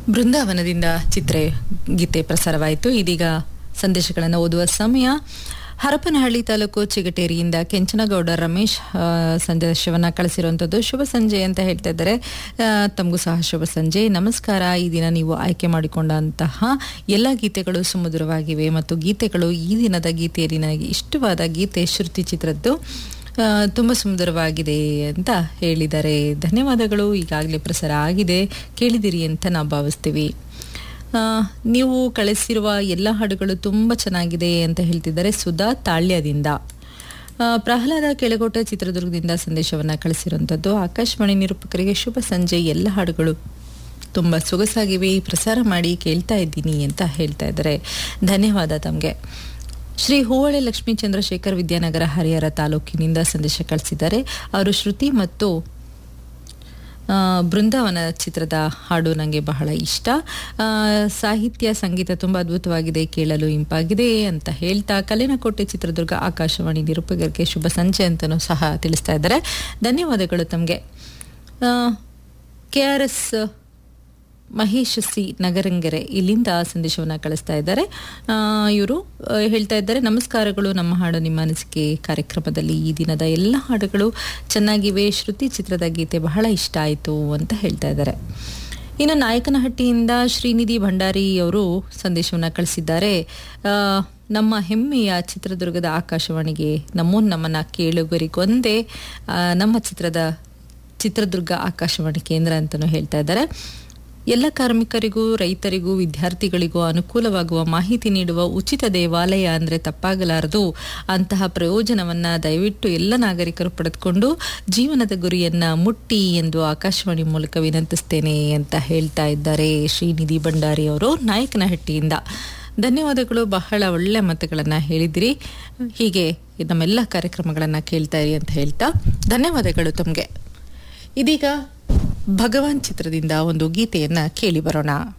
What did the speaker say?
ಬೃಂದಾವನದಿಂದ ಚಿತ್ರೆ ಗೀತೆ ಪ್ರಸಾರವಾಯಿತು ಇದೀಗ ಸಂದೇಶಗಳನ್ನು ಓದುವ ಸಮಯ ಹರಪನಹಳ್ಳಿ ತಾಲೂಕು ಚಿಗಟೇರಿಯಿಂದ ಕೆಂಚನಗೌಡ ರಮೇಶ್ ಆ, ಸಂದೇಶವನ್ನ ಕಳಿಸಿರುವಂಥದ್ದು ಶುಭ ಸಂಜೆ ಅಂತ ಹೇಳ್ತಾ ಇದ್ದಾರೆ ಆ, ತಮಗೂ ಸಹ ಶುಭ ಸಂಜೆ ನಮಸ್ಕಾರ ಈ ದಿನ ನೀವು ಆಯ್ಕೆ ಮಾಡಿಕೊಂಡಂತಹ ಎಲ್ಲ ಗೀತೆಗಳು ಸುಮಧುರವಾಗಿವೆ ಮತ್ತು ಗೀತೆಗಳು ಈ ದಿನದ ಗೀತೆಯಲ್ಲಿ ನನಗೆ ಇಷ್ಟವಾದ ಗೀತೆ ಶ್ರುತಿ ಚಿತ್ರದ್ದು ಆ, ತುಂಬ ಸುಂದರವಾಗಿದೆ ಅಂತ ಹೇಳಿದ್ದಾರೆ ಧನ್ಯವಾದಗಳು ಈಗಾಗಲೇ ಪ್ರಸಾರ ಆಗಿದೆ ಕೇಳಿದಿರಿ ಅಂತ ನಾವು ಭಾವಿಸ್ತೀವಿ ಆ, ನೀವು ಕಳಿಸಿರುವ ಎಲ್ಲ ಹಾಡುಗಳು ತುಂಬ ಚೆನ್ನಾಗಿದೆ ಅಂತ ಹೇಳ್ತಿದ್ದಾರೆ ಸುಧಾ ತಾಳ್ಯದಿಂದ ಆ, ಪ್ರಹ್ಲಾದ ಕೆಳಗೋಟೆ ಚಿತ್ರದುರ್ಗದಿಂದ ಸಂದೇಶವನ್ನು ಕಳಿಸಿರುವಂಥದ್ದು ಆಕಾಶವಾಣಿ ನಿರೂಪಕರಿಗೆ ಶುಭ ಸಂಜೆ ಎಲ್ಲ ಹಾಡುಗಳು ತುಂಬ ಸೊಗಸಾಗಿವೆ ಪ್ರಸಾರ ಮಾಡಿ ಕೇಳ್ತಾ ಇದ್ದೀನಿ ಅಂತ ಹೇಳ್ತಾ ಇದ್ದಾರೆ ಧನ್ಯವಾದ ತಮಗೆ ಶ್ರೀ ಹೂವಳೆ ಲಕ್ಷ್ಮೀ ಚಂದ್ರಶೇಖರ್ ವಿದ್ಯಾನಗರ ಹರಿಹರ ತಾಲೂಕಿನಿಂದ ಸಂದೇಶ ಕಳಿಸಿದ್ದಾರೆ ಅವರು ಶ್ರುತಿ ಮತ್ತು ಆ, ಬೃಂದಾವನ ಚಿತ್ರದ ಹಾಡು ನನಗೆ ಬಹಳ ಇಷ್ಟ ಆ, ಸಾಹಿತ್ಯ ಸಂಗೀತ ತುಂಬ ಅದ್ಭುತವಾಗಿದೆ ಕೇಳಲು ಇಂಪಾಗಿದೆ ಅಂತ ಹೇಳ್ತಾ ಕಲ್ಲಿನಕೋಟೆ ಚಿತ್ರದುರ್ಗ ಆಕಾಶವಾಣಿ ನಿರೂಪಕರಿಗೆ ಶುಭ ಸಂಜೆ ಅಂತಲೂ ಸಹ ತಿಳಿಸ್ತಾ ಇದ್ದಾರೆ ಧನ್ಯವಾದಗಳು ತಮಗೆ K R S Mahesh C Nagarangere ಇಲ್ಲಿಂದ ಸಂದೇಶವನ್ನು ಕಳಿಸ್ತಾ ಇದ್ದಾರೆ ಇವರು ಹೇಳ್ತಾ ಇದ್ದಾರೆ ನಮಸ್ಕಾರಗಳು ನಮ್ಮ ಹಾಡು ನಿಮ್ಮ ಅನಿಸಿಕೆ ಕಾರ್ಯಕ್ರಮದಲ್ಲಿ ಈ ದಿನದ ಎಲ್ಲ ಹಾಡುಗಳು ಚೆನ್ನಾಗಿವೆ ಶ್ರುತಿ ಚಿತ್ರದ ಗೀತೆ ಬಹಳ ಇಷ್ಟ ಆಯಿತು ಅಂತ ಹೇಳ್ತಾ ಇದ್ದಾರೆ ಇನ್ನು ನಾಯಕನಹಟ್ಟಿಯಿಂದ ಶ್ರೀನಿಧಿ ಭಂಡಾರಿ ಅವರು ಸಂದೇಶವನ್ನು ಕಳಿಸಿದ್ದಾರೆ ಆ, ನಮ್ಮ ಹೆಮ್ಮೆಯ ಚಿತ್ರದುರ್ಗದ ಆಕಾಶವಾಣಿಗೆ ನಮೋ ನಮನ ಕೇಳುಗರಿಗೊಂದೇ ಆ, ನಮ್ಮ ಚಿತ್ರದ ಚಿತ್ರದುರ್ಗ ಆಕಾಶವಾಣಿ ಕೇಂದ್ರ ಅಂತಲೂ ಹೇಳ್ತಾ ಇದ್ದಾರೆ ಎಲ್ಲ ಕಾರ್ಮಿಕರಿಗೂ ರೈತರಿಗೂ ವಿದ್ಯಾರ್ಥಿಗಳಿಗೂ ಅನುಕೂಲವಾಗುವ ಮಾಹಿತಿ ನೀಡುವ ಉಚಿತ ದೇವಾಲಯ ಅಂದರೆ ತಪ್ಪಾಗಲಾರದು ಅಂತಹ ಪ್ರಯೋಜನವನ್ನ ದಯವಿಟ್ಟು ಎಲ್ಲ ನಾಗರಿಕರು ಪಡೆದುಕೊಂಡು ಜೀವನದ ಗುರಿಯನ್ನ ಮುಟ್ಟಿ ಎಂದು ಆಕಾಶವಾಣಿ ಮೂಲಕ ವಿನಂತಿಸ್ತೇನೆ ಅಂತ ಹೇಳ್ತಾ ಇದ್ದಾರೆ ಶ್ರೀನಿಧಿ ಭಂಡಾರಿ ಅವರು ನಾಯಕನಹಟ್ಟಿಯಿಂದ ಧನ್ಯವಾದಗಳು ಬಹಳ ಒಳ್ಳೆ ಮಾತುಗಳನ್ನು ಹೇಳಿದಿರಿ ಹೀಗೆ ನಮ್ಮೆಲ್ಲ ಕಾರ್ಯಕ್ರಮಗಳನ್ನು ಕೇಳ್ತಾ ಇರಿ ಅಂತ ಹೇಳ್ತಾ ಧನ್ಯವಾದಗಳು ತಮಗೆ ಇದೀಗ ಭಗವಾನ್ ಚಿತ್ರದಿಂದ ಒಂದು ಗೀತೆಯನ್ನ ಕೇಳಿ ಬರೋಣ